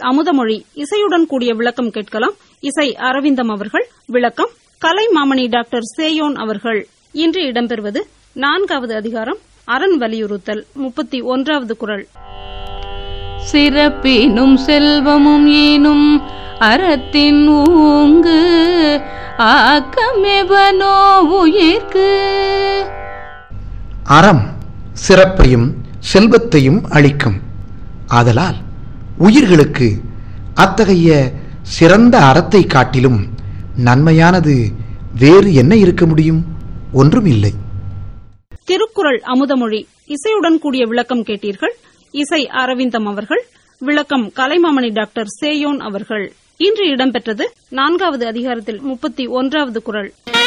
அமுதமொழி இசையுடன் கூடிய விளக்கம் கேட்கலாம் இசை அரவிந்தம் அவர்கள் விளக்கம் கலை மாமணி டாக்டர் சேயோன் அவர்கள் இன்று இடம்பெறுவது நான்காவது அதிகாரம் அரண் வலியுறுத்தல் முப்பத்தி ஒன்றாவது குரல் சிறப்பினும் செல்வமும் ஈனும் அறத்தின் ஊங்கு ஆக்கமெவனோ உயிர்க்கு அறம் சிறப்பையும் செல்வத்தையும் அளிக்கும் ஆதலால் உயிர்களுக்கு அத்தகைய சிறந்த அறத்தை காட்டிலும் நன்மையானது வேறு என்ன இருக்க முடியும் ஒன்றுமில்லை திருக்குறள் அமுதமொழி இசையுடன் கூடிய விளக்கம் கேட்டீர்கள் இசை அரவிந்தம் அவர்கள் விளக்கம் கலைமாமணி டாக்டர் சேயோன் அவர்கள் இன்று இடம்பெற்றது நான்காவது அதிகாரத்தில் முப்பத்தி ஒன்றாவது குரல்